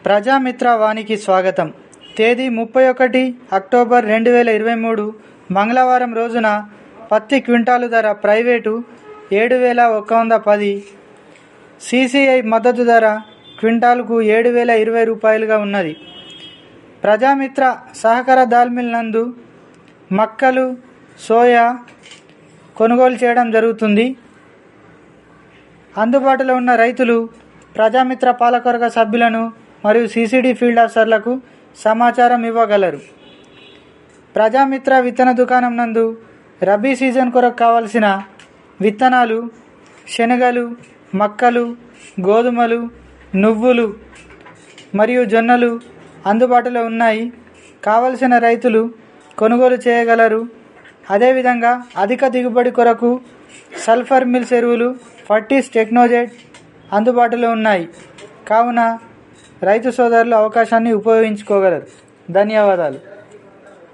ప్రజామిత్ర వానికి స్వాగతం తేదీ ముప్పై ఒకటి అక్టోబర్ రెండు వేల ఇరవై మూడు మంగళవారం రోజున పత్తి క్వింటాలు ధర ప్రైవేటు ఏడు వేల ఒక వంద పది సిసిఐ మద్దతు ధర క్వింటాలుకు ఏడు వేల ఇరవై రూపాయలుగా ఉన్నది ప్రజామిత్ర సహకార దాల్మిల్ నందు మక్కలు సోయా కొనుగోలు చేయడం జరుగుతుంది అందుబాటులో ఉన్న రైతులు ప్రజామిత్ర పాలకవర్గ సభ్యులను మరియు సిసిడి ఫీల్డ్ ఆఫీసర్లకు సమాచారం ఇవ్వగలరు ప్రజామిత్ర విత్తన దుకాణం నందు రబీ సీజన్ కొరకు కావలసిన విత్తనాలు శనగలు మక్కలు గోధుమలు నువ్వులు మరియు జొన్నలు అందుబాటులో ఉన్నాయి కావలసిన రైతులు కొనుగోలు చేయగలరు అదేవిధంగా అధిక దిగుబడి కొరకు సల్ఫర్ మిల్స్ ఎరువులు ఫర్టీస్ టెక్నోజెట్ అందుబాటులో ఉన్నాయి కావున రైతు సోదరులు అవకాశాన్ని ఉపయోగించుకోగలరు ధన్యవాదాలు